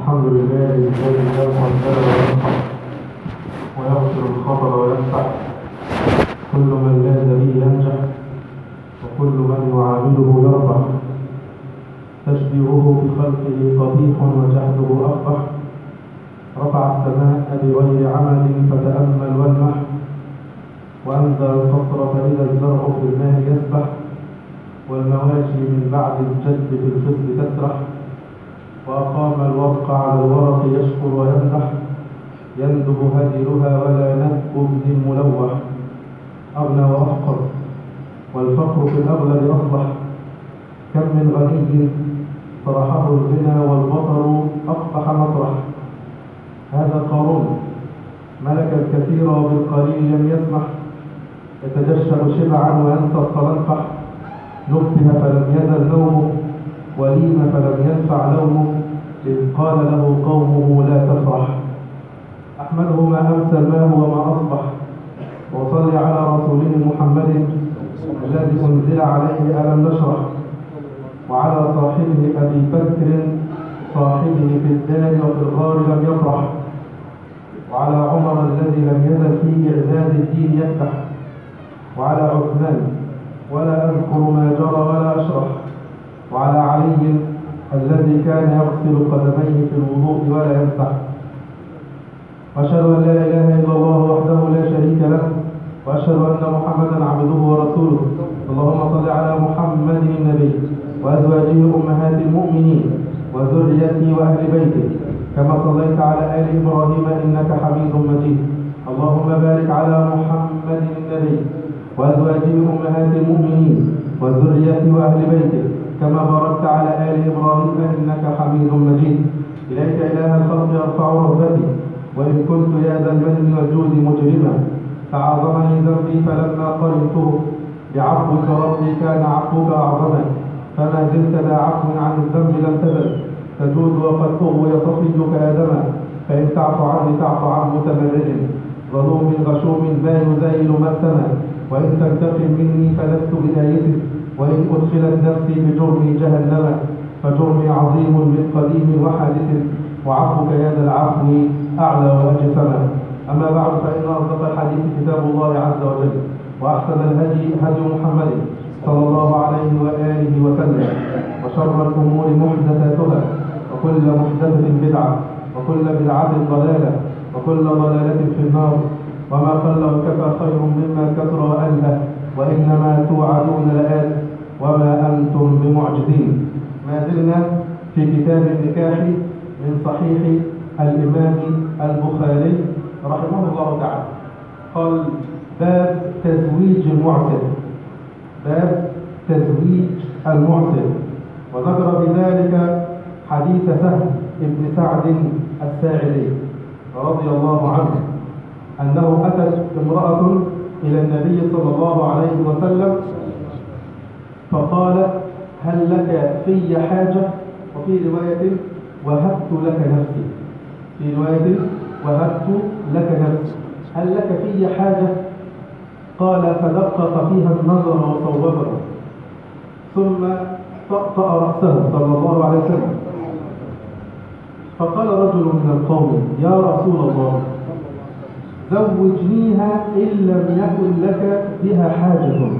الحمد لله الذي لا مهدل وينفع ويغفر الخطر ويفتح كل من لاذ به ينجح وكل من يعامله يربح تشبيهه بخلقه قبيح وجهله أقبح رفع السماء بغير عمل فتأمل والمح وأنزل القطر فإذا الزرع في الماء يسبح والمواشي من بعد الجد في الخصب تسرح وأقام الورق على الورق يشكر ويمدح يندب هديرها ولا ندب ابن ملوح أغنى وأفقر والفقر في الأغلب أصبح كم من غني طرحه الغنى والبطر أقبح مطرح هذا قارون ملك الكثير وبالقليل لم يسمح يتجشأ شبعا وينسى التلنفح نبه فلم يزل نومه وليم فلم ينفع لومه إذ قال له قومه لا تفرح أحمده ما أمسى الماء وما أصبح وصلي على رسوله محمد الذي أنزل عليه ألم نشرح وعلى صاحبه أبي بكر صاحبه في الدار وفي الغار لم يفرح وعلى عمر الذي لم يزل في إعزاز الدين يفتح وعلى عثمان ولا أذكر ما جرى ولا أشرح وعلى علي الذي كان يغسل قدميه في الوضوء ولا يمسح وأشهد أن لا إله إلا الله وحده لا شريك له وأشهد أن محمدا عبده ورسوله اللهم صل على محمد النبي وأزواجه أمهات المؤمنين وذريته وأهل بيته كما صليت على آل إبراهيم إنك حميد مجيد اللهم بارك على محمد النبي وأزواجه أمهات المؤمنين وذريته وأهل بيته كما باركت على آل إبراهيم إنك حميد مجيد إليك إله الخلق أرفع رهبتي وإن كنت يا ذا المن والجود مجرما تعاظمني ذنبي فلما قرنته بعفوك ربي كان عفوك أعظما فما زلت ذا عفو عن الذنب لم تزل تجود وقد أغوي صفيك آدما فإن تعف عني تعف عن متمرد ظلوم غشوم لا يزايل مسنا وإن تنتقم مني فلست بآيس وإن أدخلت نفسي بجرمي جهنم فجرمي عظيم من قديم وحادث وعفوك يا ذا العفو أعلى وأجسما أما بعد فإن أصدق الحديث كتاب الله عز وجل وأحسن الهدي هدي محمد صلى الله عليه وآله وسلم وشر الأمور محدثاتها وكل محدثة بدعة وكل بدعة ضلالة وكل ضلالة في النار وما قل وكفى خير مما كثر وأله وإنما توعدون لآت وما أنتم بمعجزين ما زلنا في كتاب النكاح من صحيح الإمام البخاري رحمه الله تعالى قال باب تزويج المعسر باب تزويج المعسر وذكر بذلك حديث سهل بن سعد الساعدي رضي الله عنه أنه أتت امرأة إلى النبي صلى الله عليه وسلم فقالت هل لك في حاجة وفي رواية وهبت لك نفسي في رواية وهبت لك نفسي هل لك في حاجة قال فدقق فيها النظر وصوبه ثم طأطأ رأسه صلى الله عليه وسلم فقال رجل من القوم يا رسول الله زوجنيها إن لم يكن لك بها حاجة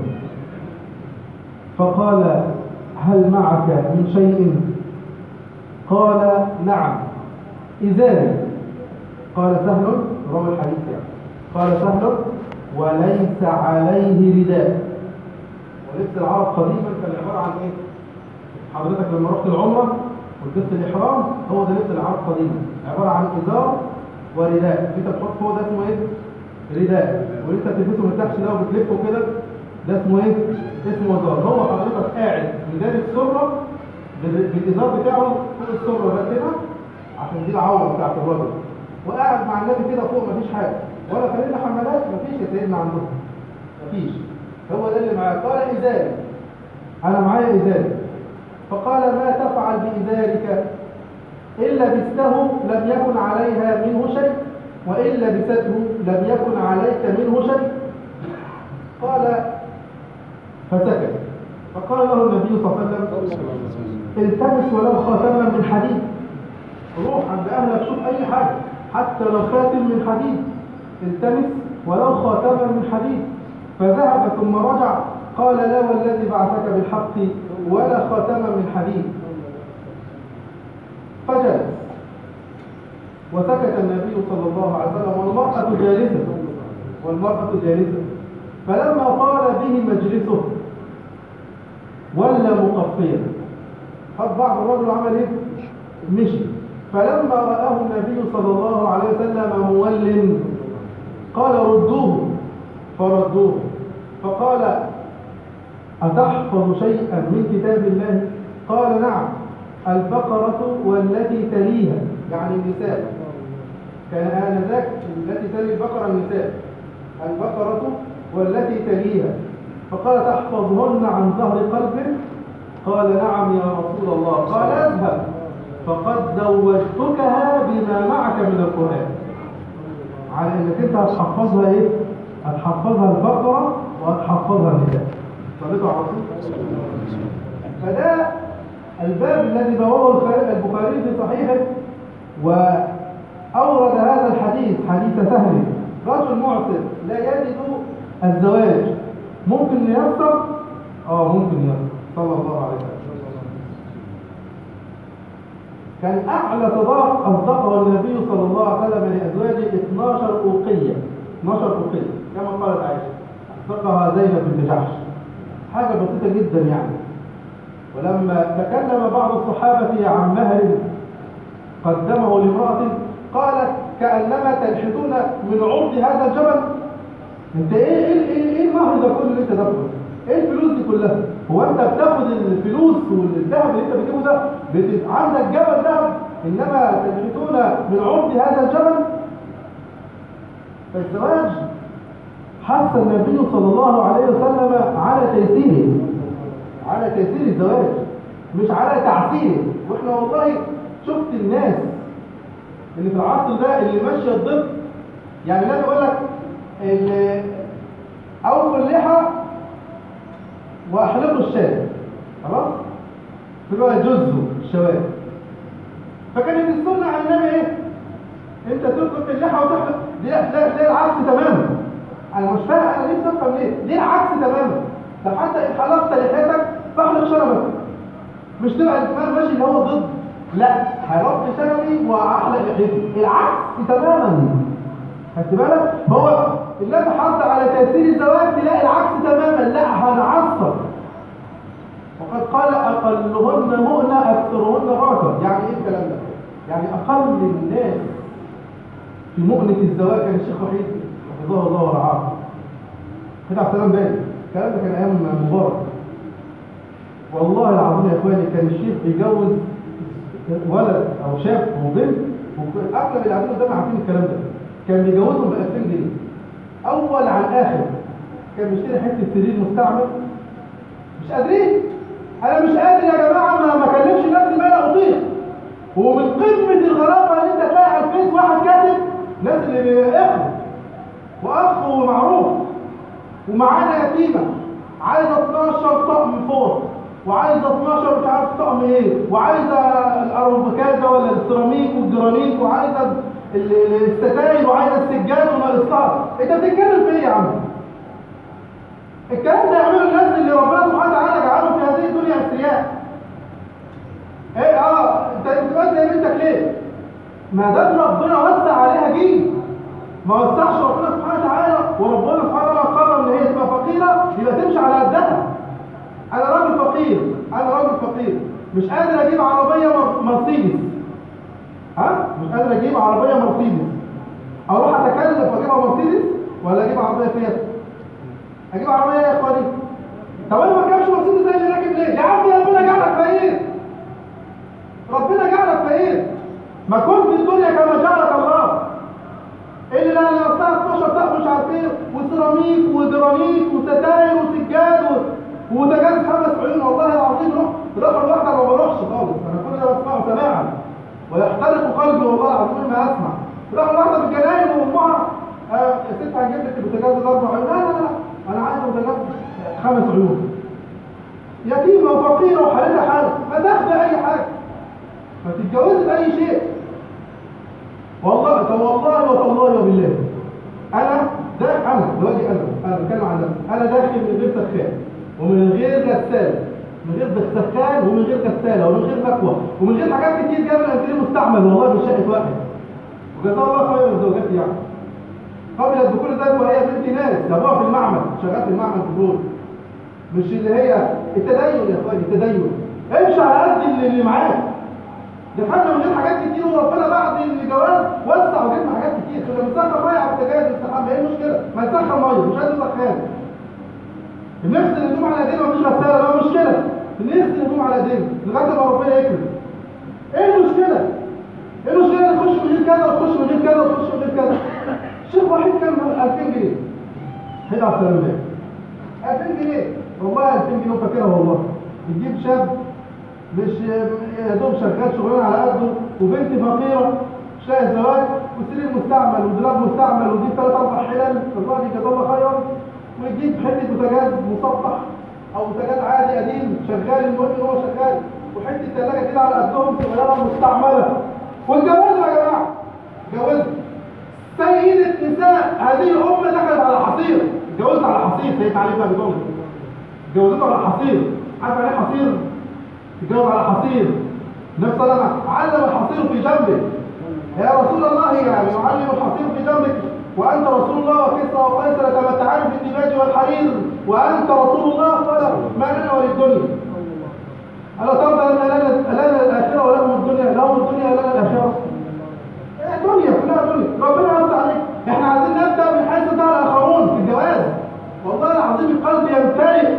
فقال هل معك من شيء قال نعم إزاري قال سهل روى الحديث يعني قال سهل وليس عليه رداء ولبس العرب قديما كان عبارة عن ايه حضرتك لما رحت العمرة ولبست الإحرام هو ده لبس العرب قديما عبارة عن إزار ورداء انت بتحط فوق ده اسمه ايه رداء واللي انت بتلبسه من تحت ده وبتلفه كده ده اسمه ايه اسمه ازار هو حضرتك قاعد مداري السره بالازار بتاعه فوق السره ده كده عشان دي العوره بتاعت الراجل وقاعد مع النبي كده فوق مفيش حاجه ولا فانلة حمالات مفيش يا سيدنا عندهم مفيش هو ده اللي معاه قال ازاري انا معايا ازاري فقال ما تفعل بازارك إن لبسته لم يكن عليها منه شيء وإن لبسته لم يكن عليك منه شيء قال فسكت فقال له النبي صلى الله عليه وسلم التمس ولو خاتما من حديد روح عند اهلك شوف اي حاجه حتى لو خاتم من حديد التمس ولو خاتما من حديد فذهب ثم رجع قال لا والذي بعثك بالحق ولا خاتما من حديد فجلس وسكت النبي صلى الله عليه وسلم والمرأة جالسة والمرأة جالسة فلما طال به مجلسه ولى مقفيا خد بعض الرجل عمل ايه مشي فلما رآه النبي صلى الله عليه وسلم مول قال ردوه فردوه فقال أتحفظ شيئا من كتاب الله قال نعم البقرة والتي تليها يعني النساء كان آنذاك التي تلي البقرة النساء البقرة والتي تليها فقال تحفظهن عن ظهر قلبك قال نعم يا رسول الله قال اذهب فقد زوجتكها بما معك من القرآن على انك انت هتحفظها ايه هتحفظها البقرة وهتحفظها النساء صليتوا على الرسول فده الباب الذي بوابه البخاري في صحيحه وأورد هذا الحديث حديث سهل رجل معسر لا يجد الزواج ممكن يسر اه ممكن يسر صلى الله عليه وسلم كان أعلى صداق أصدقه النبي صلى الله عليه وسلم لأزواجه 12 أوقية 12 أوقية كما قالت عائشة أصدقها زينب بن جحش حاجة بسيطة جدا يعني ولما تكلم بعض الصحابة عن مهر قدمه لامرأة قالت كأنما تنحتون من عرض هذا الجبل انت ايه ايه ايه, إيه المهر ده كله اللي انت دافعه ايه الفلوس دي كلها هو انت بتاخد الفلوس والذهب اللي انت بتجيبه ده بت... عندك جبل ذهب انما تنحتون من عرض هذا الجبل فالزواج حث النبي صلى الله عليه وسلم على تيسيره على تيسير الزواج مش على تعسيره واحنا والله شفت الناس اللي في العصر ده اللي ماشيه ضد يعني لا بيقول لك اوفوا اللحى واحلقوا الشارع خلاص اللي هو جزوا الشوارع فكانت السنه عن النبي ايه انت تلقط اللحى وتحلق دي لا العكس تماما انا مش فاهم انا ليه بفهم ليه ليه العكس تماما طب حتى ان حلقت لحيتك فاحلق شنبك مش تبقى الكلام ماشي اللي هو ضد لا هرب شنبي واحلق لحيتي العكس تماما خدت بالك هو الذي حط على تاثير الزواج تلاقي العكس تماما لا هنعصر وقد قال اقلهن مؤنه اكثرهن بركه يعني ايه الكلام ده يعني اقل الناس في مؤنه الزواج كان الشيخ وحيد حفظه الله ورعاه كده عبد السلام بالي الكلام ده كان ايام مبارك والله العظيم يا اخواني كان الشيخ بيجوز ولد او شاب وبنت واغلب اللي قاعدين قدامنا عارفين الكلام ده كان بيجوزهم ب 2000 جنيه اول عن اخر كان بيشتري حته سرير مستعمل مش قادرين انا مش قادر يا جماعه ما ما اكلمش نفسي ما لا اطيق ومن قمه الغرابه ان انت تلاقي على الفيس واحد كاتب ناس اللي بيقفوا واخ ومعروف ومعانا يتيمه عايزه 12 طقم فوق وعايزه 12 مش عارف طقم ايه وعايزه الاربكازه ولا السيراميك والجرانيت وعايزه الستاير وعايزه السجاد وناقصها انت بتتكلم في ايه يا عم الكلام ده يعمله الناس اللي ربنا سبحانه وتعالى جعلهم في هذه الدنيا اثرياء ايه اه انت بتبقى زي بنتك ليه ما دام ربنا وسع عليها جيل ما وسعش ربنا سبحانه وتعالى وربنا سبحانه وتعالى قرر ان هي تبقى فقيره يبقى تمشي على قدها انا راجل فقير انا راجل فقير مش قادر اجيب عربيه مرسيدس ها مش قادر اجيب عربيه مرسيدس اروح اتكلف واجيبها مرسيدس ولا اجيب عربيه فيات اجيب عربيه يا اخواني طب انا ما اجيبش مرسيدس زي اللي راكب ليه يا عم ربنا جعلك فقير ربنا جعلك فقير ما كنت في الدنيا كما جعلك الله اللي لا نصها 12 طقم مش عارف ايه وسيراميك وجرانيت وستاير وسجاد وبوتاجاز خمس عيون والله العظيم روح روح الواحده ما بروحش خالص انا كل ده بسمعه سماعا ويحترق قلبي والله العظيم ما اسمع روح الواحده في الجناين وامها آه يا ست هنجيب لك البوتاجاز الاربع عيون لا لا لا انا عايز بوتاجاز خمس عيون يتيمه وفقيره وحالتها حاله ما تاخد اي حاجه ما تتجوزي باي شيء والله طب والله وتالله وبالله انا ده انا دلوقتي انا انا بتكلم عن نفسي انا داخل من غير سخان ومن غير غساله من غير سخان ومن غير غساله ومن غير مكوى ومن غير حاجات كتير جايه من الانتريه مستعمل والله من شقه واحد وجزاه الله خير الزوجات يعني قبلت بكل ذلك وهي بنت ناس جابوها في المعمل شغال في المعمل في دول مش اللي هي التدين يا اخواني التدين امشي على قد اللي, اللي معاك دخلنا من غير حاجات كتير وربنا بعد الجواز وسع وجبنا حاجات كتير كنا بنسخن ميه على البوتاجاز نستحمى ايه المشكله؟ ما نسخن ميه مش عايز نسخن بنغسل الهدوم على ايدينا مفيش غساله ما مشكله بنغسل الهدوم على ايدينا لغايه ما ربنا يكرم ايه المشكله؟ ايه المشكله ان تخش من غير كذا وتخش من غير كذا وتخش من غير كذا شيخ واحد كان 2000 جنيه هنا على السلامات 2000 جنيه والله 2000 جنيه فاكرها والله تجيب شاب مش يا دوب شغال شغلانه على قده وبنت فقيره مش لاقي زواج وسرير مستعمل ودولاب مستعمل ويجيب ثلاث اربع حلال الراجل جزاه الله خيرا ويجيب حته بوتاجاز مسطح او بوتاجاز عادي قديم شغال المهم ان هو شغال وحته ثلاجه كده على قدهم صغيره مستعمله واتجوزوا يا جماعه اتجوزوا سيدة نساء هذه الأمة دخلت على حصير اتجوزت على حصير سيدنا علي بن أبي طالب اتجوزت على حصير عارف يعني ايه حصير؟ تتجوز على حصير نفس لما علم الحصير في جنبك يا رسول الله يعني يعلم الحصير في جنبك وأنت رسول الله وكسرى وقيصر يتمتعان في الديباج والحرير وأنت رسول الله قال ما لنا وللدنيا ألا ترضى أن لنا لنا الآخرة ولهم الدنيا لهم الدنيا لنا الآخرة دنيا كلها دنيا ربنا يوسع عليك احنا عايزين نبدا من حيث بتاع الاخرون في الجواز والله العظيم القلب يمتلئ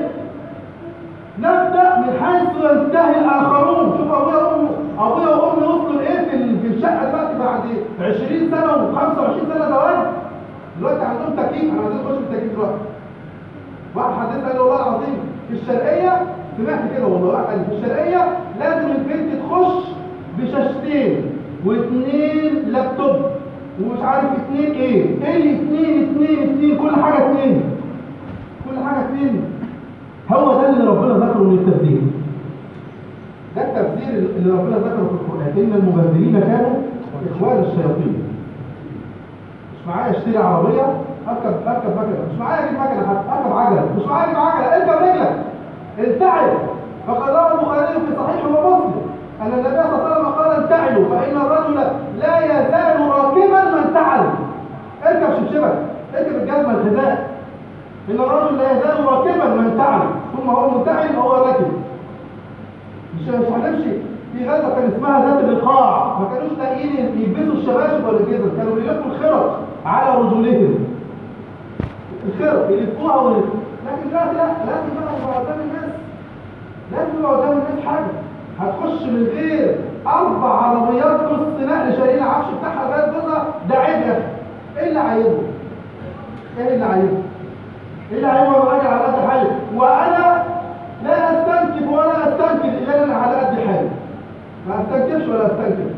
نبدا من حيث ينتهي الاخرون شوف ابويا وامي ابويا وامي وصلوا لايه في في الشقه دلوقتي بعد 20 سنه و25 سنه زواج دلوقتي عندهم تكييف احنا عايزين نخش في التكييف دلوقتي واحد حدث قال والله العظيم في الشرقيه سمعت كده والله واحد قال في الشرقيه لازم البنت تخش بشاشتين واثنين لابتوب ومش عارف اثنين ايه ايه اللي اثنين اثنين اثنين كل حاجه اثنين كل حاجه اثنين هو ده اللي ربنا ذكره من التبذير ده التبذير اللي ربنا ذكره في القران ان المبذرين كانوا اخوان الشياطين مش معايا اشتري عربيه اركب اركب مكنه مش معايا اجيب مكنه حتى اركب عجله مش معايا اجيب عجله اركب رجلك انتعل فقد روى البخاري في صحيحه ومسلم أن النبي صلى الله عليه وسلم قال انتعلوا فإن الرجل لا يزال راكبا من تعل اركب شبشبك اركب الجزمة الحذاء إن الرجل لا يزال راكبا من تعل ثم هو منتعل وهو راكب مش مش هنمشي في غزة كان اسمها ذات الإيقاع ما كانوش لاقيين يلبسوا الشباشب ولا الجزم كانوا بيلفوا الخرط على رجلهم الخرط يلفوها ويلفوا لكن دلوقتي لا لازم بقى يبقى قدام الناس لازم يبقى قدام الناس حاجة هتخش من غير اربع عربيات نص نقل شايلين العفش بتاعها لغايه جوزها ده عيب يا اخي ايه اللي عايبه؟ ايه اللي عايبه؟ ايه اللي عايبه وانا راجع على قد حالي وانا لا استنكف ولا استنكف الا انا على قد حالي ما استنكفش ولا استنكف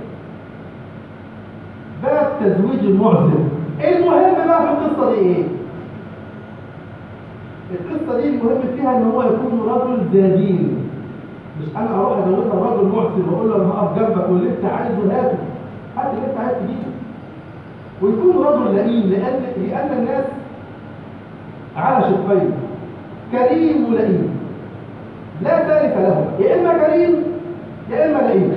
باب تزويج المعزل المهم بقى في القصه دي ايه؟ القصه دي المهم فيها ان هو يكون رجل زادين مش انا اروح اجوزها راجل محسن واقول له انا هقف جنبك واللي انت عايزه هاته هات اللي انت عايز تجيبه ويكون رجل لئيم لان لان الناس على شقين كريم ولئيم لا ثالث له يا اما كريم يا اما لئيم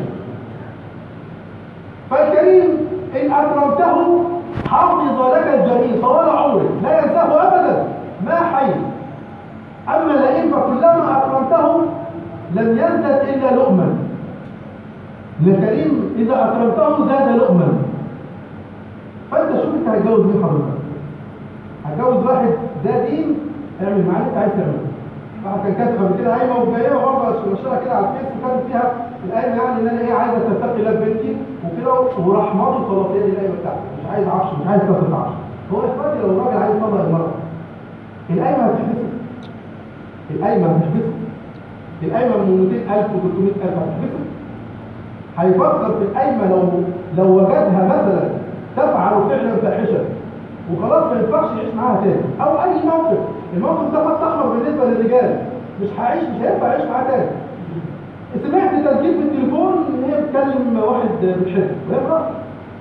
فالكريم ان اكرمته حافظ لك الجميل طوال عمرك لا ينساه ابدا ما حي اما اللئيم فكلما اكرمته لم يزدد إلا لؤما الكريم إذا أكرمته زاد لؤما فأنت شوف أنت هتجوز مين حضرتك هتجوز واحد ده دين اعمل معاه اللي أنت عايز تعمله واحد كان كاتب قبل كده قايمه وجايه برضه نشرها كده على الفيس وكاتب فيها القايمه يعني ان انا ايه عايزه تتقي الله بنتي وكده وراح ماضي خلاص هي دي القايمه بتاعتي مش عايز عفش مش عايز كاسه عفش هو اخواتي لو الراجل عايز يطلق المراه القايمه هتحبسه القايمه هتحبسه القايمه من 200000 و 300000 هتحبسه هيفكر في القايمه لو لو وجدها مثلا تفعل فعلا فاحشه وخلاص ما ينفعش يعيش معاها تاني او اي موقف الموقف ده خط احمر بالنسبه للرجال مش هعيش مش هينفع يعيش معاها تاني سمعت تسجيل في التليفون ان هي بتكلم واحد بتحبه وهي امراه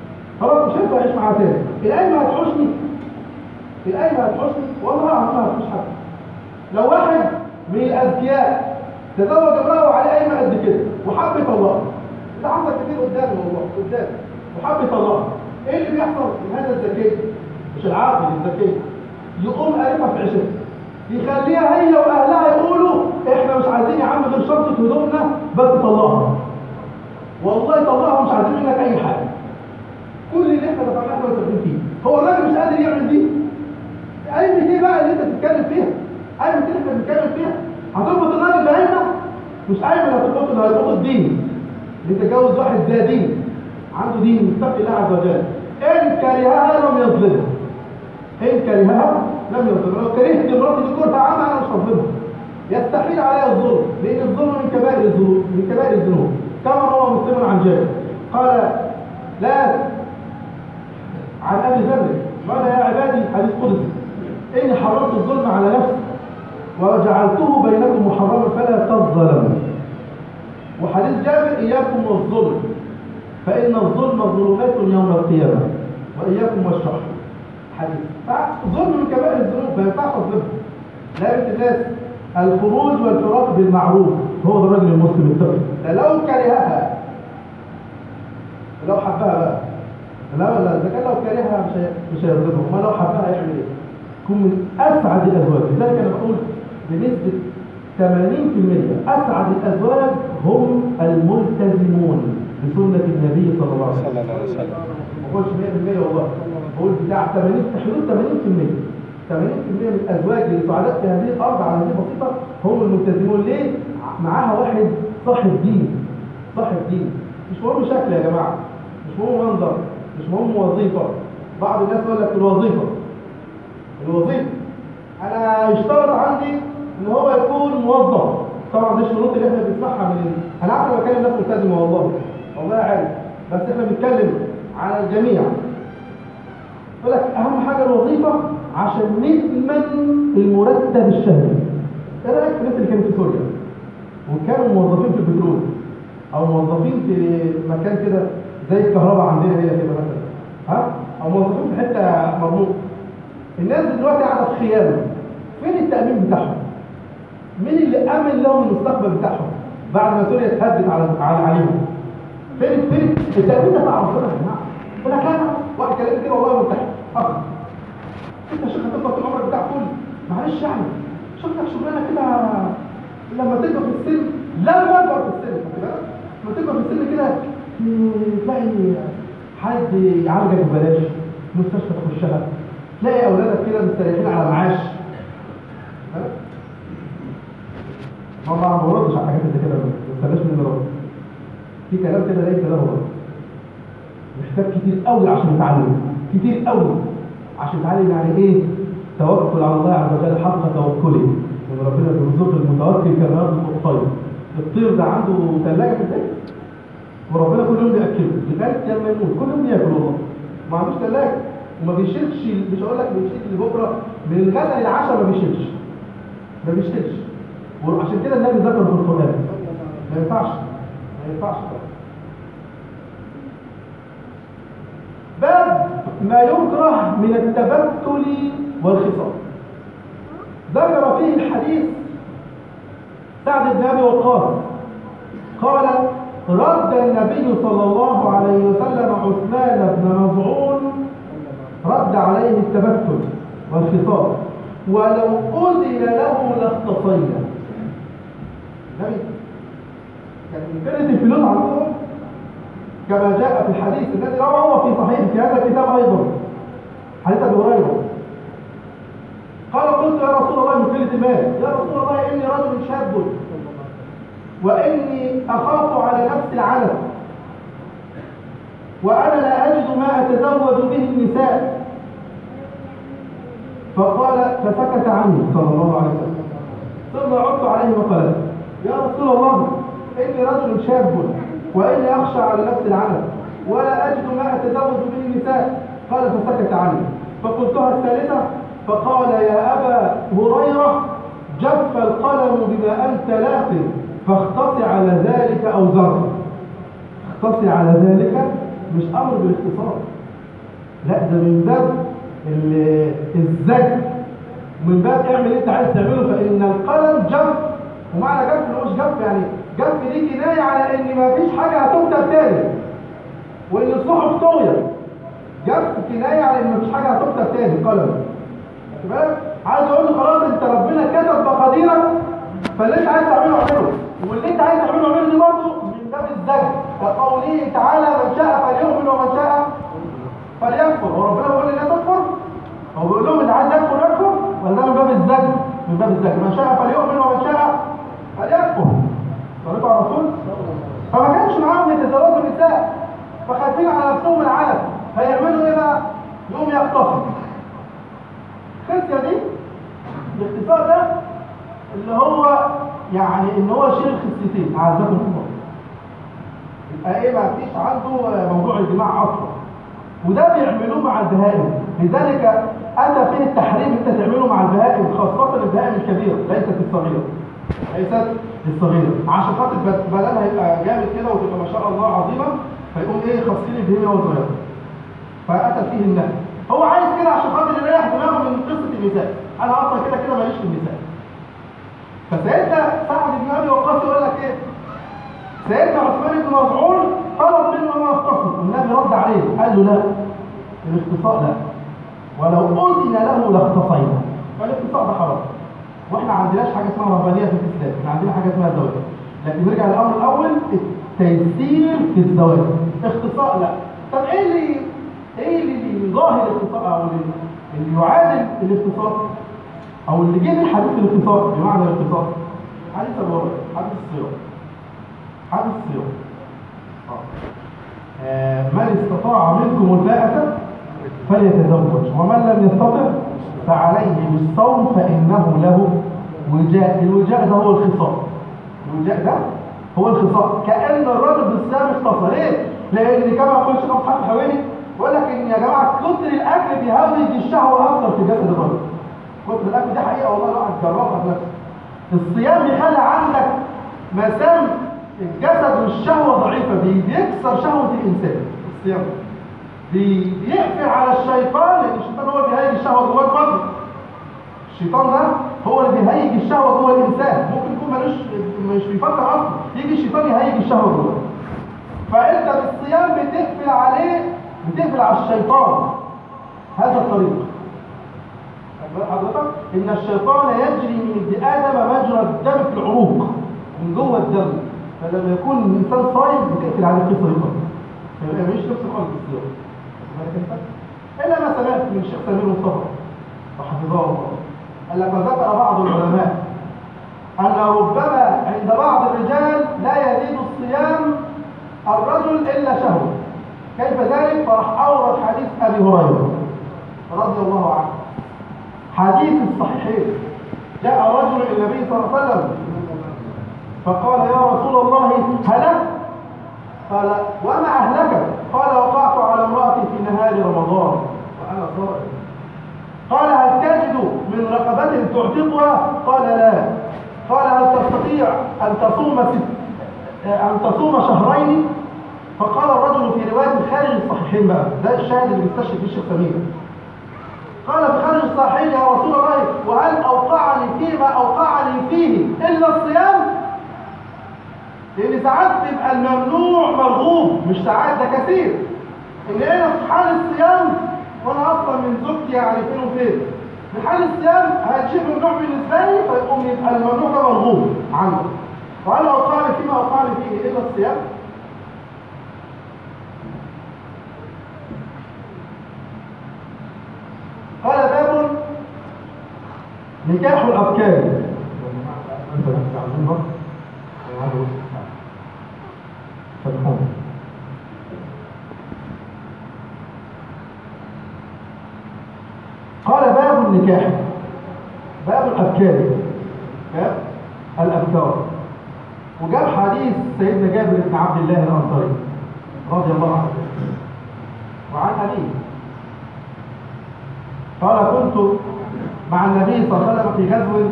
خلاص مش هينفع اعيش معاها تاني القايمه هتحوشني القايمه هتحوشني والله اعلم ما هتحوش حد لو واحد من الاذكياء تزوج امراه وعليه قايمه قد كده وحب يطلقها ده حصل كتير قدامي والله قدامي وحب يطلقها ايه اللي بيحصل هذا الذكي مش العاقل الذكي يقوم قارفها في عشتها يخليها هي واهلها يقولوا احنا مش عايزين يا عم غير شنطه هدومنا بس طلقها والله طلقها مش عايزين منك اي حاجه كل اللي احنا دفعناه احنا مسافرين فيه هو الراجل مش قادر يعمل دي قايمه ايه بقى اللي انت بتتكلم فيها قايمه اللي احنا بنتكلم فيها هتربط الراجل بعيننا مش قايمه اللي هتربط اللي هيربط الدين اللي تتجوز واحد ذا دين عنده دين متقي الله عز وجل ان كرهها لم يظلمها ان كرهها لم يظلمها لو كرهت مراتي دي كرهها عنها انا مش هظلمها يستحيل عليها الظلم لان الظلم من كبائر الذنوب من كبائر الذنوب كما روى مسلم عن جابر قال لا عن ابي ذر قال يا عبادي حديث قدسي اني حرمت الظلم على نفسي وجعلته بينكم محرما فلا تظلموا وحديث جابر اياكم والظلم فان الظلم ظلمات يوم القيامه واياكم والشح حديث فظلم من كبائر الذنوب ما ينفعش الظلم لا بنت الناس الخروج والفراق بالمعروف هو ده الراجل المسلم التقي ده لو كرهها لو حبها بقى لا لا اذا كان لو كرهها مش هي- مش هيظلمه ما لو حبها هيعمل ايه يكون من اسعد الازواج لذلك انا بقول بنسبه 80% اسعد الازواج هم الملتزمون بسنه النبي صلى الله عليه وسلم صلى الله عليه وسلم ما بقولش 100% والله بقول بتاع 80 في حدود 80% 80% من الازواج اللي سعداء في هذه الارض على هذه البسيطه هم الملتزمون ليه؟ معاها واحد صاحب دين صاحب دين مش مهم شكل يا جماعه مش مهم منظر مش مهم وظيفه بعض الناس يقول لك الوظيفه الوظيفه انا يشترط عندي ان هو يكون موظف طبعا دي الشروط اللي احنا بنسمعها من انا عارف انا بكلم ناس ملتزمه والله والله عارف بس احنا بنتكلم على الجميع يقول لك اهم حاجه الوظيفه عشان نضمن المرتب الشهري ايه رايك في الناس اللي كانت في سوريا وكانوا موظفين في البترول او موظفين في مكان كده زي الكهرباء عندنا هنا كده مثلا ها او موظفين في حته مرموق الناس دي دلوقتي قاعده في خيام فين التامين بتاعهم مين اللي امن لهم المستقبل بتاعهم بعد ما سوريا اتهدت على على عليهم فين فين التامين ده بتاع ربنا يا جماعه يقول لك انا واحد كلام كده والله مرتاح اخ انت يا شيخ هتفضل طول عمرك بتاع فل معلش يعني شوف لك شغلانه كده لما تكبر في السن لما تكبر في السن خد بالك؟ لما تكبر في السن كده تلاقي حد يعالجك ببلاش مستشفى تخشها تلاقي اولادك كده مستريحين على معاش ها؟ ما ما ما بردش على حاجات زي كده ما تستناش مني رد في كلام كده ليس له رد محتاج كتير قوي عشان يتعلم كتير قوي عشان يتعلم يعني ايه توكل على الله عز وجل حق توكله ان ربنا بيرزق المتوكل كما يرزق الطير الطير ده عنده ثلاجه في البيت وربنا كل يوم بياكله لغايه لما يموت كل يوم بياكل والله ما عندوش ثلاجه وما بيشيلش مش هقول لك بيشيل لبكره من الغدا للعشاء ما بيشيلش ما بيشيلش وعشان كده النبي ذكر في القران ما ينفعش ما ينفعش طبعا باب ما يكره من التبتل والخصام ذكر فيه الحديث سعد بن ابي وقاص قال رد النبي صلى الله عليه وسلم عثمان بن مظعون رد عليه التبتل والخصام ولو أذن له لاختصينا النبي كان من قلة الفلوس عندهم كما جاء في الحديث الذي رواه في صحيح في هذا الكتاب ايضا حديث ابي هريره قال قلت يا رسول الله من قله المال يا رسول الله اني رجل شاب واني اخاف على نفسي العنف وانا لا اجد ما اتزوج به النساء فقال فسكت عني صلى الله عليه وسلم ثم عدت عليه وقال يا رسول الله اني رجل شاب وإني أخشى على نفسي العنف ولا أجد ما أتزوج به النساء قال فسكت عني فقلتها الثالثة فقال يا أبا هريرة جف القلم بما أنت لاق فاختص على ذلك أو زر اختص على ذلك مش أمر بالاختصار لا ده من باب ال- الزج من باب اعمل اللي انت عايز تعمله فان القلم جف ومعنى جف اللي هو مش جف يعني جف دي كنايه على ان مفيش حاجه هتكتب تاني وان الصحف طوية جف كنايه على ان مفيش حاجه هتكتب تاني قلم واخد بالك عايز اقول له خلاص انت ربنا كتب مقاديرك فاللي انت عايز تعمله اعمله واللي انت عايز تعمله اعمله دي برضه من باب الزج كقوله تعالى من شاء فليؤمن ومن شاء فليكفر هو ربنا بيقول للناس اكفر هو بيقول لهم اللي عايز يكفر يكفر ولا ده من باب الزج من باب الزج من شاء فليؤمن ومن شاء فليكفر صليتوا على الرسول فما كانش معاهم يتزوجوا النساء فخايفين على نفسهم العلم هيعملوا ايه بقى يقوم يختصر الخسيه دي الاختصار ده اللي هو يعني ان هو شيل الخسيتين اعزكم الله يبقى ايه ما فيش عنده موضوع الجماع اصلا وده بيعملوه مع البهائم لذلك اتى فيه التحريم انت تعمله مع البهائم خاصه البهائم الكبيره ليست الصغيره ليست الصغيره عشان خاطر بد- بدلها يبقى جامد كده وتبقى ما شاء الله عظيمه فيقوم ايه خاصين البهيمه وهو صغيره فاتى فيه النهي هو عايز كده عشان خاطر يريح دماغه من قصه النساء انا اصلا كده كده ماليش في النساء فسيدنا سعد بن ابي وقاص يقول لك ايه سيدنا عثمان بن مظعون طلب منه انه يختصر النبي رد عليه قال له لا الاختصاء لا ولو اذن له لاختصينا فالاختصاء ده حرام واحنا ما عندناش حاجه اسمها رهبانيه في الاسلام احنا عندنا حاجه اسمها زواج لكن نرجع للامر الاول التيسير في الزواج اختصاء لا طب ايه اللي ايه اللي يظاهر الاختصاء او اللي, اللي يعادل الاختصاء او اللي جه من حديث الاختصاء بمعنى الاختصاء حديث ابو هريره حديث الصيام حديث الصيام آه، من استطاع منكم الباءة فليتزوج ومن لم يستطع فعليه بالصوم فإنه له وجاء الوجاء ده هو الخصام الوجاء ده هو الخصام كأن الرجل بالصيام اختصر ليه؟ لأن كما يقول الشيخ محمد الحويني بيقول لك إن يا جماعة كتر الأكل بيهوج الشهوة أكتر في جسد الرجل كتر الأكل دي حقيقة والله الواحد جربها بنفسه الصيام بيخلي عندك مسام الجسد والشهوة ضعيفة بي- بيكسر شهوة الإنسان الصيام بي- بيقفل على الشيطان لأن الشيطان هو اللي بيهيج الشهوة جوه القلب الشيطان ده هو اللي بيهيج الشهوة جوه الإنسان ممكن يكون ملوش مش بيفكر أصلا يجي الشيطان يهيج الشهوة جوه فأنت بالصيام بتقفل عليه بتقفل على الشيطان هذا الطريق أخبر حضرتك ان الشيطان يجري من ابن ادم مجرى الدم في العروق من جوه الدم فلما يكون الانسان صايم بتقفل عليه القصه دي خالص فيبقى مش نفس خالص الصيام واخد بالك انت؟ الا ما سمعت من الشيخ سمير مصطفى وحفظه الله قال لك وذكر بعض العلماء ان ربما عند بعض الرجال لا يزيد الصيام الرجل الا شهوه كيف ذلك فراح اورد حديث ابي هريره رضي الله عنه حديث الصحيحين جاء رجل الى النبي صلى الله عليه وسلم فقال يا رسول الله هلك قال وما اهلك قال وقعت على امرأتي في نهار رمضان وانا صائم قال هل تجد من رقبة تعتقها قال لا قال هل تستطيع ان تصوم ست ان تصوم شهرين فقال الرجل في رواية خارج الصحيحين بقى ده الشاهد اللي بيستشهد فيه الشيخ سمير قال في خارج الصحيح يا رسول الله وهل أوقعني فيما أوقعني فيه إلا الصيام لأن ساعات بيبقى الممنوع مرغوب مش ساعات ده كثير إن أنا في حال الصيام وأنا أصلا من زوجتي يعني فين وفين في حال الصيام هذا شيء ممنوع بالنسبة لي فيقوم يبقى الممنوع ده مرغوب عنه وهل أوقعني فيما أوقعني فيه إلا الصيام قال باب نكاح الأبكار قال باب النكاح باب الأبكار باب الأبكار وجاب حديث سيدنا جابر بن عبد الله الأنصاري رضي الله عنه وعن أبيه قال كنت مع النبي صلى الله عليه وسلم في غزو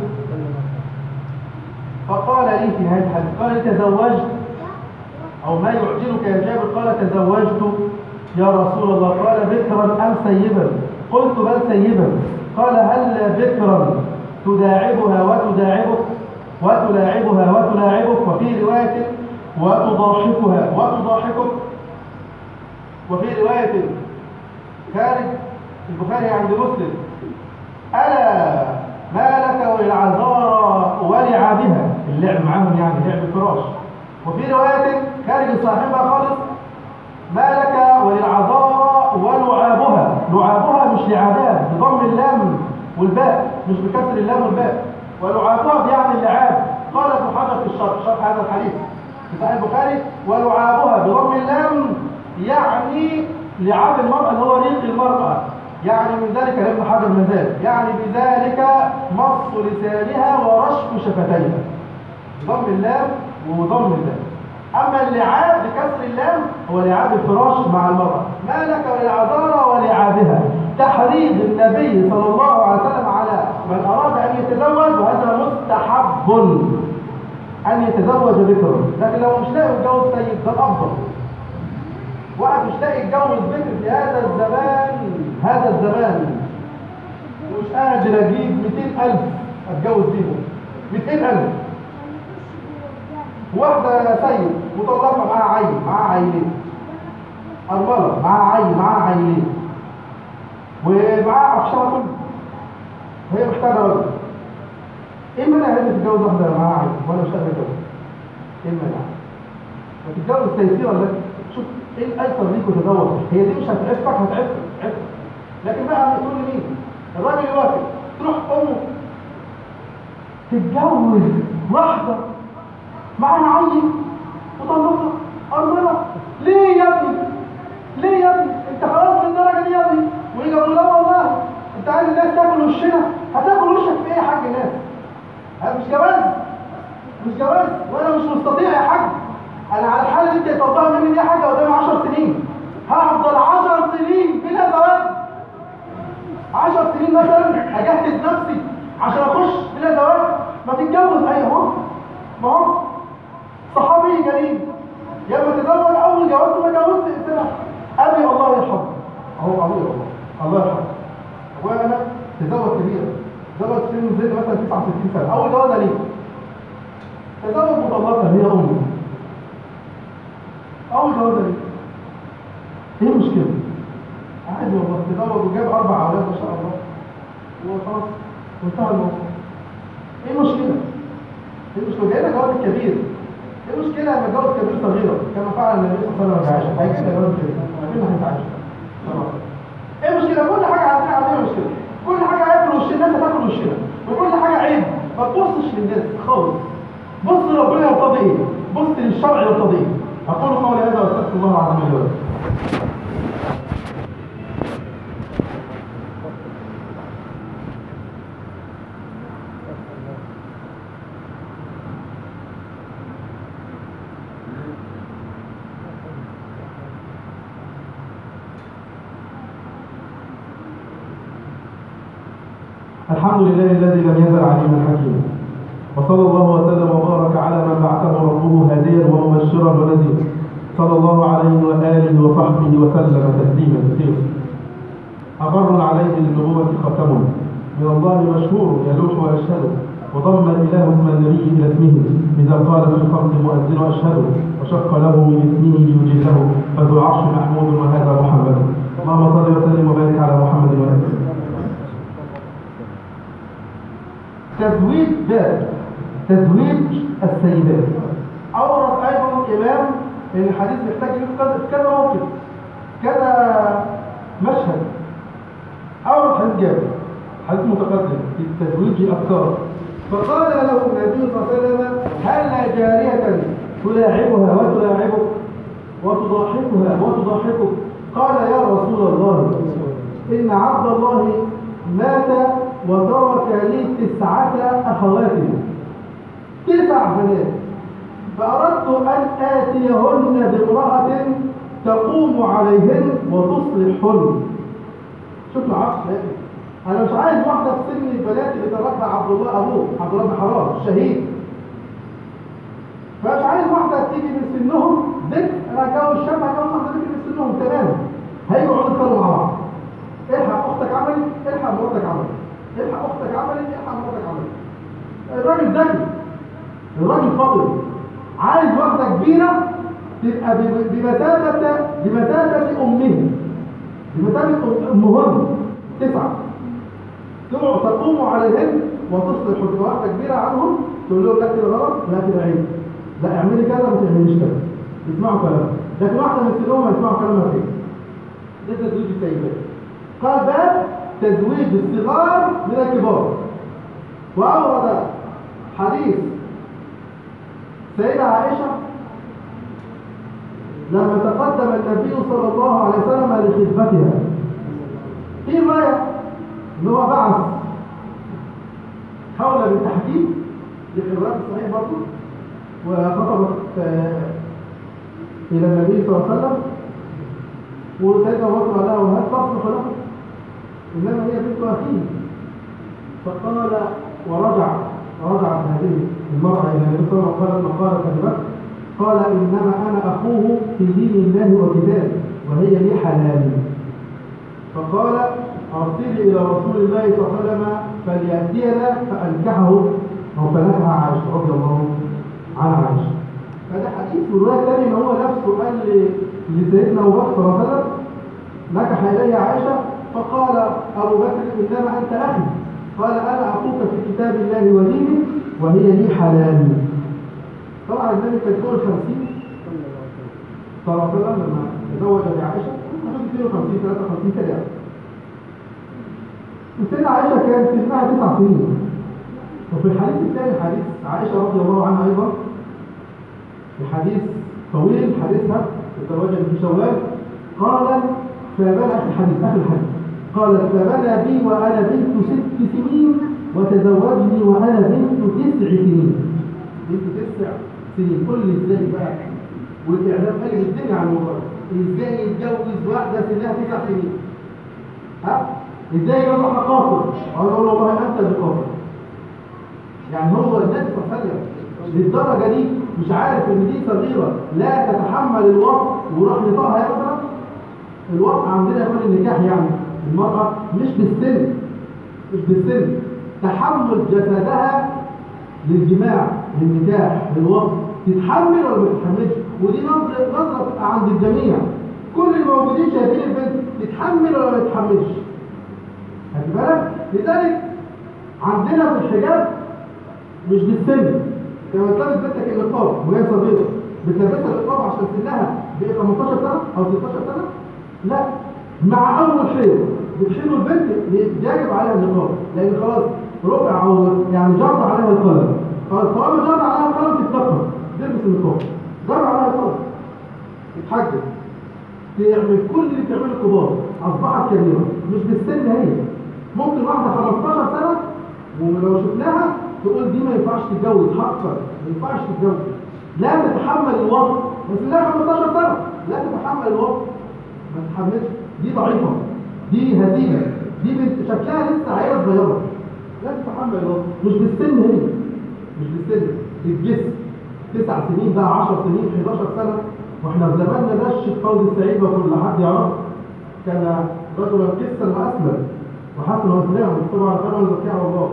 فقال لي في هذا الحديث قال تزوجت او ما يعجلك يا جابر قال تزوجت يا رسول الله قال بكرا أم سيبا قلت بل سيبا قال هل بكرا تداعبها وتداعبك وتلاعبها وتلاعبك وفي رواية وتضاحكها وتضاحكك وفي رواية خارج البخاري عند مسلم ألا ما لك وللعذارى ولعابها اللعب معاهم يعني لعب الفراش وفي رواية خارج صاحبها خالص ما لك وللعذارى ولعابها لعابها مش لعابها بضم اللام والباء مش بكسر اللام والباء ولعابها يعني اللعاب قال ابن حجر في الشرح شرح هذا الحديث في صحيح البخاري ولعابها بضم اللام يعني لعاب المرأة اللي هو ريق المرأة يعني من ذلك ابن حجر مازال يعني بذلك مص لسانها ورشف شفتيها ضم اللام وضم اللام أما اللعاب بكسر اللام هو لعاب الفراش مع المرأة ما لك وللعذارى ولعابها تحريض النبي صلى الله عليه وسلم على من أراد أن يتزوج وهذا مستحب أن يتزوج بكرا لكن لو مش لاقي يتجوز سيد ده الأفضل واحد مش لاقي يتجوز بكر في هذا الزمان هذا الزمان ومش قادر أجيب 200000 أتجوز بيهم 200000 واحدة سيد مطلقة معاها عيل معاها عيلين أرملة معاها عيل معاها عيلين ومعاها عفشها كله وهي محتاجة راجل ايه المانع ان انت تتجوز واحدة معاها عيل وانا مش قادر اتجوز ايه المانع؟ ما تتجوز تيسيرا لك شوف ايه الايسر ليك وتزوج هي دي مش هتعفك هتعفك هتعفك لكن بقى تقول لي مين؟ الراجل يوافق تروح امه تتجوز واحدة معاها عيل مطلقة أرملة ليه يا ابني؟ ليه يا ابني؟ انت خلاص من الدرجة دي يا ابني ويجي يقول لا والله انت عايز الناس تاكل وشنا هتاكل وشك في ايه يا حاج الناس؟ هذا مش جواز مش جواز وانا مش مستطيع يا حاج انا على الحالة اللي انت طلبها مني دي يا حاجة قدامي 10 سنين هفضل 10 سنين بلا زواج 10 سنين مثلا اجهز نفسي عشان اخش بلا زواج ما تتجوز اي اهو ما هو صحابي جليل لما تزوج اول جواز ما جوزت سنه ابي الله يرحمه اهو ابويا والله الله يرحمه ابويا انا تزوج كبير تزوج سن زي مثلا 69 سنه اول جوازه ليه تزوج مطلقه هي امي اول جوازه ليه ايه المشكله عادي والله تزوج وجاب اربع اولاد ما شاء الله وخلاص وانتهى الموضوع ايه المشكله ايه المشكله جاي لك جواز كبير ايه المشكله لما اتجوز كبير صغيره كما فعل النبي صلى الله عليه وسلم هيجي لك جواز كبير مين هيتعايش خلاص ايه المشكله كل حاجه عندنا عندنا مشكله كل حاجه هياكل وش الناس هتاكل وشنا وكل حاجه عيب ما تبصش للناس خالص بص لربنا يرتضي ايه بص للشرع يرتضي ايه اقول قولي هذا واستغفر الله العظيم لي ولكم الحمد لله الذي لم يزل عليما حكيما وصلى الله وسلم وبارك على من بعثه ربه هاديا ومبشرا ونذيرا صلى الله عليه واله وصحبه وسلم تسليما كثيرا اقر عليه للنبوه ختم من الله مشهور يلوح ويشهد وضم الاله اسم النبي الى اسمه اذا قال في الخمس مؤذن اشهد وشق له من اسمه ليجله فذو العرش محمود وهذا محمد اللهم صل وسلم وبارك على محمد واله تزويج باب تزويج السيدات أورد أيضا الإمام أن الحديث محتاج له كذا كذا موقف كذا مشهد أورد حديث جابر حديث متقدم في تزويج أفكار فقال له النبي صلى الله عليه وسلم هل جارية تلاعبها وتلاعبك وتضاحكها وتضاحكك قال يا رسول الله إن عبد الله مات وترك لي تسعة أخوات تسع بنات فأردت أن آتيهن بامرأة تقوم عليهن وتصلحهن شوف العقل يا ابني. أنا مش عايز واحدة في سن البنات اللي تركها عبد الله أبوه عبد الله بن حرام الشهيد فمش عايز واحدة تيجي من سنهم ذكر أنا هتجوز شاب هتجوز واحدة تيجي من سنهم تمام الراجل ذكي الراجل فاضل عايز واحدة كبيرة تبقى ب- بمثابة بمثابة أمه بمثابة أم- أمهن تسعة تقعد تقوم عليهن وتصلح تبقى واحدة كبيرة عنهم تقول لهم لا كده غلط لا كده عيب لا اعملي كذا ما تعمليش كذا يسمعوا كلامها لكن واحدة من سنهم ما يسمعوا كلامها فيه ده تزويج السيدات قال باب تزويج الصغار من الكبار وأورد حديث سيدة عائشة لما تقدم النبي صلى الله عليه وسلم لخدمتها في رواية ان هو بعث حول بالتحكيم لخبرات الصحيح برضه وخطبت آه، إلى النبي صلى الله عليه وسلم وسيدنا أبو بكر قال له هل تصلح له؟ إنما هي بنت أخيه فقال ورجع رجعت هذه المرأة إلى النبي صلى الله عليه وسلم قال كلمات قال إنما أنا أخوه في دين الله وكتابه وهي لي حلال فقال أرسلي إلى رسول الله صلى الله عليه وسلم فليأتينا فأنكحه أو فنكح عائشة رضي الله عن عائشة فده حديث والرواية الثانية إن هو نفسه قال ل- لسيدنا أبو بكر صلى الله عليه وسلم نكح إلي عائشة فقال أبو بكر إنما أنت أخي قال أنا أخوك في كتاب الله ودينه وهي لي حلال طبعا النبي كان فوق الخمسين صلى الله عليه وسلم لما تزوج بعائشة كان 52 53 كده يعني وسيدة عائشة كان سنها تسع سنين وفي الحديث الثاني حديث عائشة رضي الله عنها أيضا في حديث طويل حديثها تزوجت في شوال قال فبنى آخر الحديث آخر الحديث قالت فبنى بي وأنا بنت ست سنين وتزوجني وأنا بنت تسع سنين بنت تسع سنين قل لي ازاي بقى والإعلام قال لي الدنيا عن الموضوع ده. ازاي يتجوز واحدة سنها تسع سنين ها ازاي يقول لك قاصر اقول له والله انت اللي قاصر يعني هو النبي صلى الله عليه وسلم للدرجه دي مش عارف ان دي صغيره لا تتحمل الوقت وراح لطاها مثلا الوقت عندنا يقول النكاح يعني المراه مش بالسن مش بالسن تحمل جسدها للجماع للنكاح للوقت تتحمل ولا ما تتحملش ودي نظره نظره بتبقى عند الجميع كل الموجودين شايفين البنت تتحمل ولا ما تتحملش خد بالك لذلك عندنا في الحجاب مش بالسن لما تلبس بنتك النقاب وهي صغيره بتلبسها النقاب عشان سنها بقى 18 سنه او 16 سنه لا مع اول حيض بتحيض البنت يجب عليها النقاب لان خلاص ربع او يعني جر عليها القلم خلاص طالما جر عليها القلم تتنقب تلبس النقاب جر عليها القلم تتحجب تعمل كل اللي بتعمله الكبار اصبحت كبيره مش بالسن هي ممكن واحده 15 سنه ولو شفناها تقول دي ما ينفعش تتجوز حقا ما ينفعش تتجوز لا تتحمل الوضع بس لا 15 سنه لا تتحمل الوضع ما تتحملش دي ضعيفه دي هزيمه دي بنت شكلها لسه عيله صغيره لا تتحمل الوضع مش بالسن هي مش بالسن الجسم تسع سنين بقى 10 سنين 11 سنه واحنا في زماننا ده الشيخ فوزي السعيد وكل حد يعرف كان رجلا كسا واسلم وحسن واسلام طبعا طبعا ذكاء الله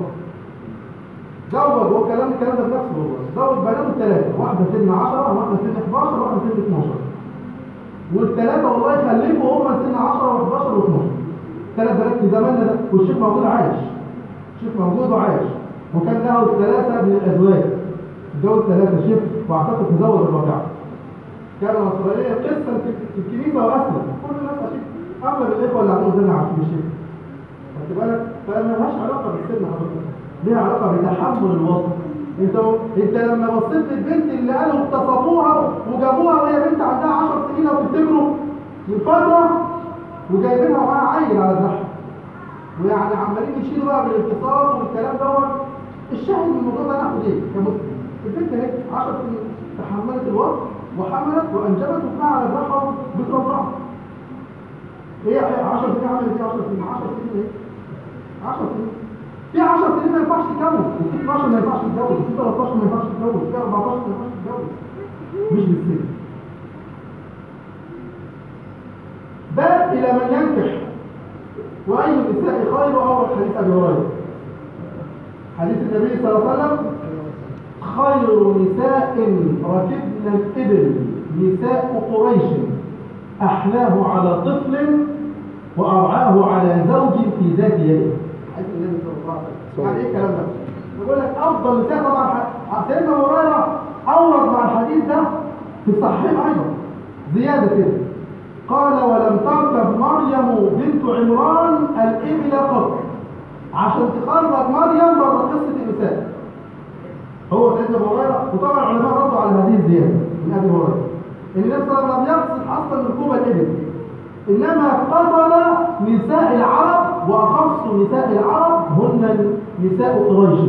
زوج هو كلام الكلام ده بنفسه والله زوج بناته ثلاثه واحده سن 10 واحده سن 11 واحده سن 12 والثلاثه والله خلفوا هم سن 10 و11 و12 ثلاث بنات في زماننا ده والشيخ موجود عايش الشيخ موجود وعايش وكان له ثلاثه من الازواج تزوج ثلاثه شيخ واعتقد تزوج الرابعه كان نصرانيا قصه في الكنيسه واسلم كل الناس عشان اغلب الاخوه اللي عندهم زنا عارفين الشيخ خدت بالك فما لهاش علاقه بالسن حضرتك ليها علاقه بتحمل الوضع انت انت لما بصيت للبنت اللي قالوا اغتصبوها وجابوها وهي بنت عندها 10 سنين لو تفتكروا من فتره وجايبينها ومعاها عيل على دراعها ويعني عمالين يشيلوا بقى بالاغتصاب والكلام دوت الشاهد من الموضوع ده ناخد ايه كمسلم البنت اهي 10 سنين تحملت الوضع وحملت وانجبت وبقى على دراعها بترضعها هي 10 سنين عملت ايه 10 سنين 10 سنين ايه 10 سنين في 10 سنين ما ينفعش تتجوز وفي 12 ما ينفعش تتجوز وفي 13 ما ينفعش تتجوز وفي 14 ما ينفعش تتجوز مش بالسن باب الى من ينكح واي النساء خير اول حديث ابي هريره حديث النبي صلى الله عليه وسلم خير نساء ركبن الإبل نساء قريش أحلاه على طفل وأرعاه على زوج في ذات يده حديث النبي صلى الله عليه وسلم يعني ايه الكلام ده؟ يقول لك أفضل نساء طبعا ح- سيدنا أبو هريرة أورد مع الحديث ده في الصحيح أيضا زيادة كده قال ولم تركب مريم بنت عمران الإبل قط عشان تخرج مريم بره قصة النساء هو سيدنا ابو هريره وطبعا العلماء ردوا على هذه الزياده من ابي هريره ان النبي صلى الله عليه وسلم لم يقصد اصلا ركوب الابل انما قصد نساء العرب واخص نساء العرب هن نساء قريش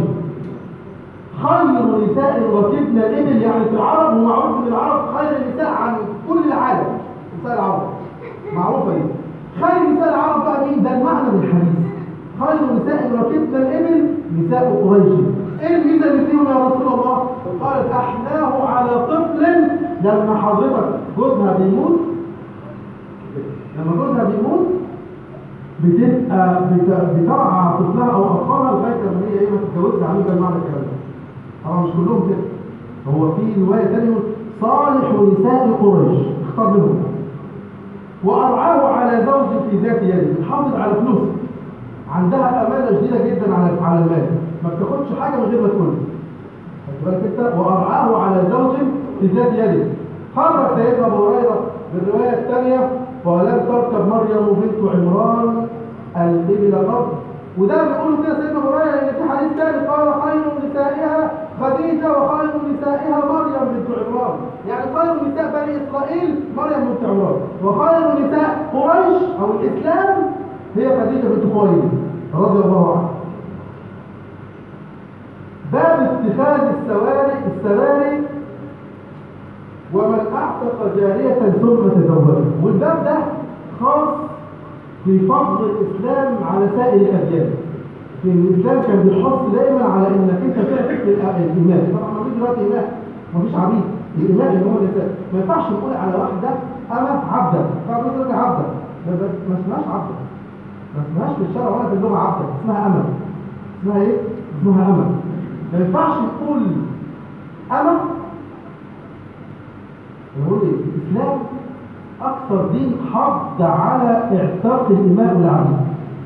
خير نساء ركبن الابل يعني في العرب ومعروف ان العرب خير النساء عن كل العالم نساء العرب معروفه دي خير نساء العرب بقى مين ده المعنى من الحديث خير نساء ركبن الابل نساء قريش ايه الميزه اللي فيهم يا رسول الله قالت احناه على طفل لما حضرتك جوزها بيموت لما جوزها بيموت بتبقى بت- بترعى طفلها او اطفالها لغايه لما هي ايه ما تتجوزش عامل ده معنى الكلام ده طبعا مش كلهم كده هو في روايه ثانيه يقول صالح نساء قريش اختار منهم وارعاه على زوج في ذات يده بتحافظ على فلوسه عندها امانه شديده جدا على على المال ما بتاخدش حاجه من غير ما تقول خد بالك انت وارعاه على زوج في ذات يده خرج سيدنا ابو هريره بالروايه الثانيه ولم تركب مريم بنت عمران الابل قط وده بيقولوا كده سيدنا ابو هريره ان في حديث ثاني قال خير نسائها خديجه وخير نسائها مريم بنت عمران يعني خير نساء بني اسرائيل مريم بنت عمران وخير نساء قريش او الاسلام هي خديجه بنت خويلد رضي الله عنها باب اتخاذ السواري السواري ومن اعتق جارية ثم تزوجها والباب ده خاص في فضل الاسلام على سائر الاديان في الاسلام كان بيحث دايما على انك انت تعتق الامام طبعا ما فيش دلوقتي امام ما فيش عبيد الامام اللي هو الانسان ما ينفعش نقول على واحده اما عبدا طبعا مثلا عبدا ما ما اسمهاش عبدا ما اسمهاش في الشرع ولا في اللغه عبدا اسمها امل اسمها ايه؟ اسمها امل ما ينفعش نقول امل نقول ايه؟ الاسلام اكثر دين حض على اعتاق الامام والعبيد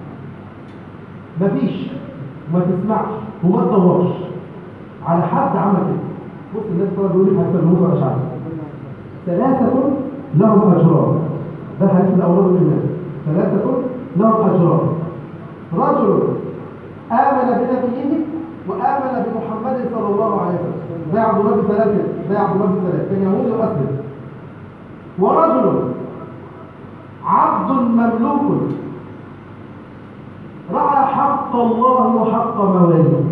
مفيش وما تسمعش وما تدورش على حد عمل كده بص الناس صلى بيقول لك حسن موسى اشعري ثلاثة لهم أجران ده حديث الأولاد الإمام ثلاثة لهم أجران رجل آمن بنبيه وآمن بمحمد صلى الله عليه وسلم ده عبد الله بن سلام كده ده عبد الله بن سلام كان يهودي وأسلم ورجل عبد مملوك رأى حق الله وحق مواليه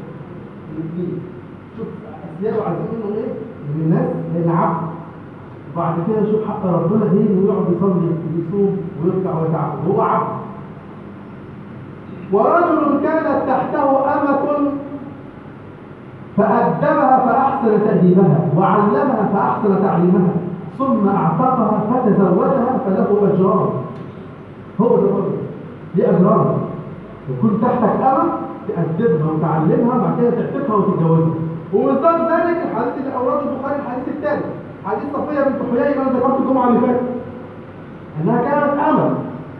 شوف أسياد وعايزين منه إيه؟ من الناس لأن عبد وبعد كده يشوف حق ربنا ايه ويقعد يصلي ويصوم ويركع ويتعبد هو عبد ورجل كانت تحته أمة فأدبها فأحسن تأديبها وعلمها فأحسن تعليمها ثم أعتقها فتزوجها فله أجران هو ده الرجل ليه أجران يكون تحتك أمة تأدبها وتعلمها بعد كده تعتقها وتتجوزها ومصداق ذلك الحديث اللي أورده البخاري الحديث الثاني حديث صفية بنت حيي أنا ذكرت الجمعة اللي فاتت إنها كانت أمة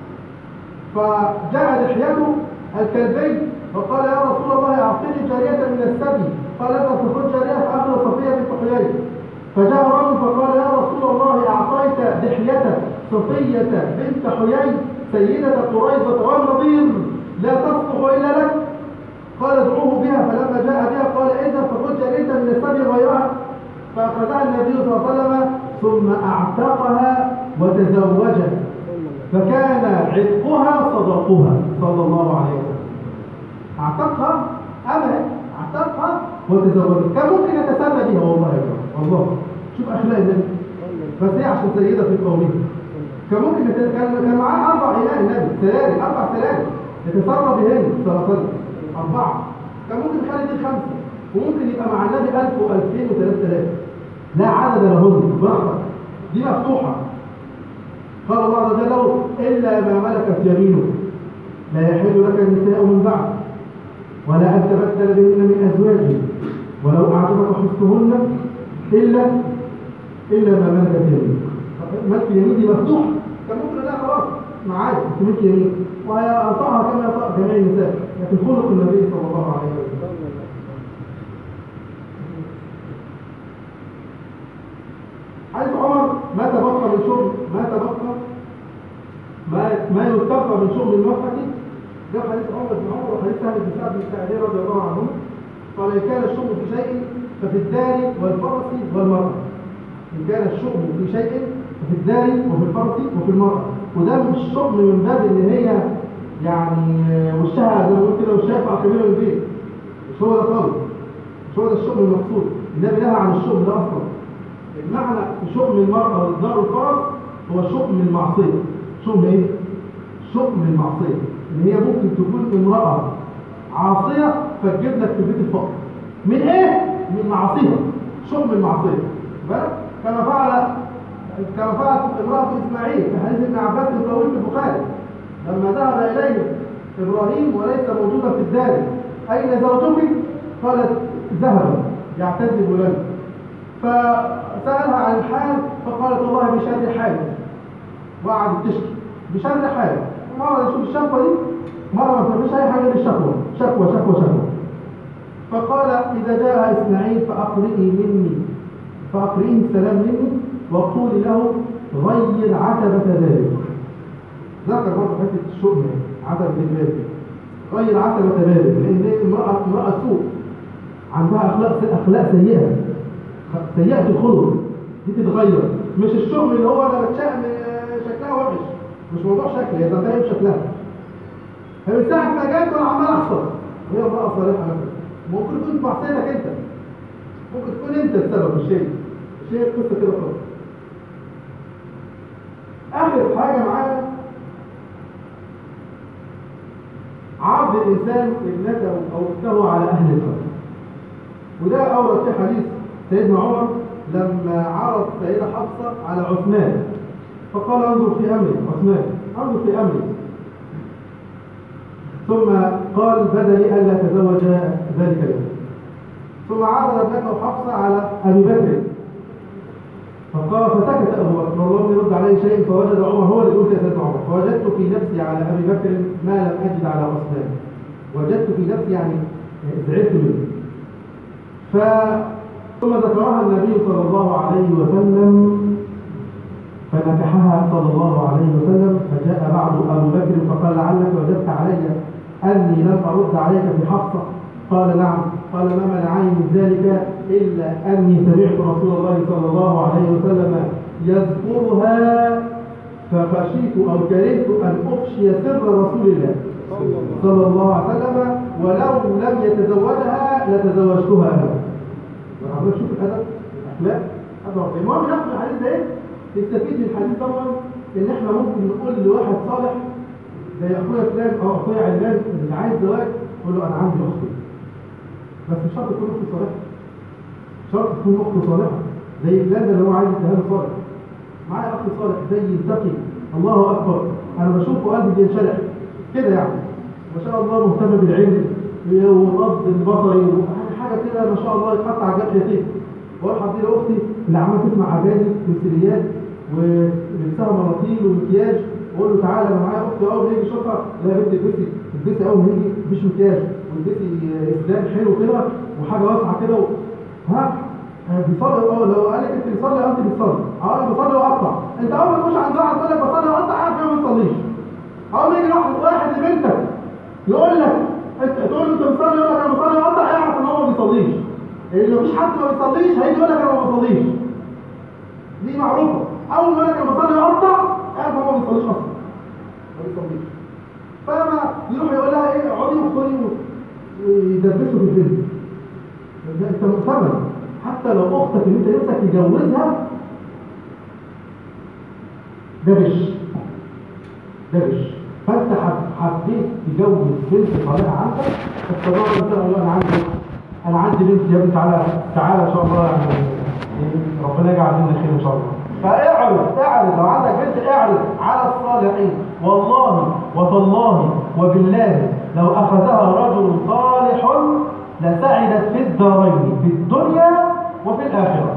فجاء لحيته الكلبي فقال يا رسول الله أعطني جارية من السبي قال اذهب تخرج جارية فأخذ صفية بنت حيي فجاء رجل فقال يا رسول الله أعطيت لحية صفية بنت حيي سيدة قريظة والنظير لا تصلح إلا لك قال ادعوه بها فلما جاء بها قال اذهب فخذ جارية من السبي غيرها فأخذها النبي صلى الله عليه وسلم ثم أعتقها وتزوجها فكان عتقها صدقها صلى الله عليه وسلم اعتقها أمل اعتقها وتزوجها كان ممكن يتسلى بها والله يا جماعة والله شوف أخلاق النبي بس هي عشان سيدة في قومه كان ممكن يت... كان كان معاه أربع إناء النبي سلالم أربع سلالم يتسرى بهن صلى الله عليه وسلم أربعة كان ممكن يخلي دي خمسة وممكن يبقى مع النبي 1000 و2000 و3000 لا عدد لهن براحتك دي مفتوحة قال الله عز وجل له إلا ما ملكت يمينك لا يحل لك النساء من بعد ولا أن تبدل بهن من أزواج ولو أعجبك حسنهن إلا إلا ما ملكت يمينك ملك اليمين دي مفتوح كان ممكن لا خلاص معاك في ملك يمين وهي أطاعها كما يطاع جميع النساء لكن خلق النبي صلى الله عليه وسلم حيث عمر ما تبقى من شغل ما تبقى ما ما يتبقى من شغل المرأة ده حديث عمر بن عمر وحديث سهل بن سعد بن سعدي رضي الله عنه قال إن كان الشغل في شيء ففي الدار والفرس والمرأة إن كان الشغل في شيء ففي الدار وفي الفرس وفي المرأة وده مش شغل من باب إن هي يعني وشها زي ما قلت كده وشها في أقربين البيت مش هو ده خالص مش هو ده الشغل المقصود النبي نهى عن الشغل ده أصلا المعنى في شؤم المرأة والدار والفرس هو شؤم المعصية شؤم ايه؟ شؤم المعصية ان هي ممكن تكون امرأة عاصية فتجيب لك في بيت الفقر من ايه؟ من معصية شؤم المعصية بالك؟ كما فعل كما فعلت امرأة اسماعيل في حديث ابن عباس الطويل في البخاري لما ذهب اليه ابراهيم وليس موجودا في الدار اين زوجك؟ قالت ذهب يعتذب لنا فسألها عن الحال فقالت والله بشر حال وقعدت تشكي بشر حال مرة يشوف الشكوى دي مرة ما تعملش أي حاجة غير الشكوى شكوى شكوى شكوى فقال إذا جاء إسماعيل فأقرئي مني فأقرئيه السلام مني وقولي له غير عتبة ذلك ذكر برضه حتة الشؤم عتبة الباب غير عتبة ذلك لأن امرأة امرأة سوء عندها أخلاق أخلاق سيئة سيئة الخلق دي تتغير مش الشغل اللي هو انا بتشقم شكلها وحش مش موضوع شكل هي تنتهي بشكلها فمن ساعة ما جت وانا عمال اخسر وهي امرأة صالحة مثلا ممكن تكون في معصيتك انت ممكن تكون انت السبب مش هي مش هي القصة كده خالص اخر حاجة معانا عرض الانسان ابنته او اخته على اهل الارض وده اورد في حديث سيدنا عمر لما عرض سيدة حفصة على عثمان فقال انظر في أمري عثمان انظر في أمري ثم قال بدا لي ألا تزوج ذلك اليوم ثم عرض ابنته حفصة على أبي بكر فقال فسكت أبو بكر والله يرد عليه شيء فوجد عمر هو اللي يقول يا سيدنا عمر فوجدت في نفسي على أبي بكر ما لم أجد على عثمان وجدت في نفسي يعني زعلت منه ف ثم ذكرها النبي صلى الله عليه وسلم فنكحها صلى الله عليه وسلم فجاء بعد أبو بكر فقال لعلك وجدت علي أني لم أرد عليك في حفصة قال نعم قال ما منعني من ذلك إلا أني سمعت رسول الله صلى الله عليه وسلم يذكرها فخشيت أو كرهت أن أفشي سر رسول الله صلى الله عليه وسلم ولو لم يتزوجها لتزوجتها أنا عمال شوف الادب الاخلاق هذا المهم ناخد الحديث ده ايه نستفيد من الحديث طبعا ان احنا ممكن نقول لواحد صالح زي اخويا فلان او اخويا علان اللي عايز زواج قول له انا عندي اختي بس مش شرط تكون اختي صالحه شرط تكون اخته صالحه زي فلان ده اللي هو عايز يتهاب صالح معايا اخ صالح زي يتقي الله اكبر انا بشوفه قلبي بينشرح كده يعني ما شاء الله مهتم بالعلم والرد البصري حاجه كده ما شاء الله يتحط على الجرح يتيم واروح ادي لاختي اللي عماله تسمع اغاني تمثيليات ولبسها مناطيل ومكياج واقول له تعالى انا معايا اختي اول ما يجي يشوفها لا يا بنتي البسي البسي اول ما يجي مفيش مكياج والبسي اسلام حلو كده وحاجه واسعه كده و... ها بيصلي اه لو قال لك انت بتصلي انت بتصلي اه انا بصلي واقطع انت اول ما تخش عند واحد تقول لك بصلي واقطع عارف ما بتصليش اول ما يجي واحد واحد لبنتك يقول لك انت تقول له انت بتصلي يقول لك انا بصلي واقطع اعرف ان هو ما بيصليش اللي مفيش حد ما بيصليش هيجي يقول لك انا ما بصليش دي معروفه اول ما يقول لك انا بصلي واقطع اعرف ان هو ما بيصليش اصلا ما بيصليش فلما يروح يقول لها ايه اقعدي وخدي ويدبسوا في البنت ده انت مؤتمن حتى لو اختك اللي انت نفسك تجوزها ده غش ده غش فانت حبيت تجوز بنت صالحه عندك فالطبيعه انت تقول انا عندي انا عندي بنت يا ابني تعالى تعالى ان شاء الله يعني ربنا يجعل لنا خير ان شاء الله فاعرض اعرض لو عندك بنت اعرض على الصالحين والله وتالله وبالله لو اخذها رجل صالح لسعدت في الدارين في الدنيا وفي الآخرة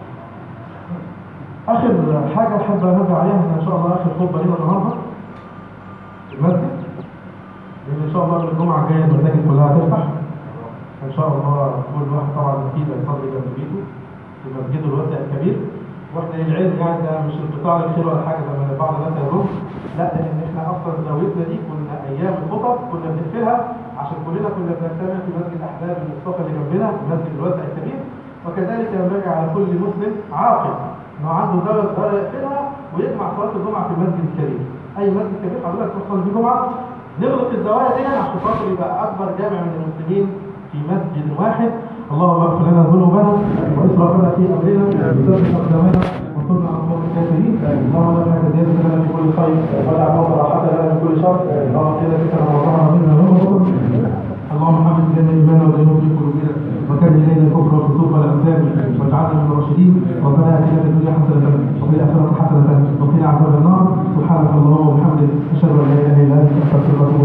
آخر حاجة أحب أنبه عليها إن شاء الله آخر خطبة لنا النهاردة في المسجد لأن إن شاء الله من الجمعة الجاية المساجد كلها هتفتح إن شاء الله كل واحد طبعا أكيد هيصلي جنب بيته في مسجده الواسع الكبير واحنا العلم يعني ده مش انقطاع للخير ولا حاجه زي ما بعض الناس يظن لا لان احنا اصلا زاويتنا دي كنا ايام الخطب كنا بنقفلها عشان كلنا كنا بنجتمع في مسجد احباب المصطفى اللي جنبنا المسجد الواسع الكبير وكذلك ينبغي على كل مسلم عاقل انه عنده زاويه صغيره يقفلها ويجمع صلاه الجمعه في المسجد الكبير اي مسجد كبير حضرتك تصلي فيه جمعه نغلق الزوايا دي عشان خاطر يبقى اكبر جامع من المسلمين في مسجد واحد اللهم اغفر لنا ذنوبنا واسرافنا في امرنا وثبت اقدامنا وانصرنا على القوم الكافرين اللهم لا تزيد لنا في كل خير ولا موت راحه لنا من كل شر اللهم قنا ذكر ما ظهر منا وما اللهم حبب الينا الايمان وزينه في قلوبنا وكره الينا الكفر والفسوق والعصيان واجعلنا من الراشدين ربنا اتنا في الدنيا حسنه وفي الاخره حسنه وقنا عذاب النار سبحانك اللهم وبحمدك اشهد ان لا اله الا انت استغفرك واتوب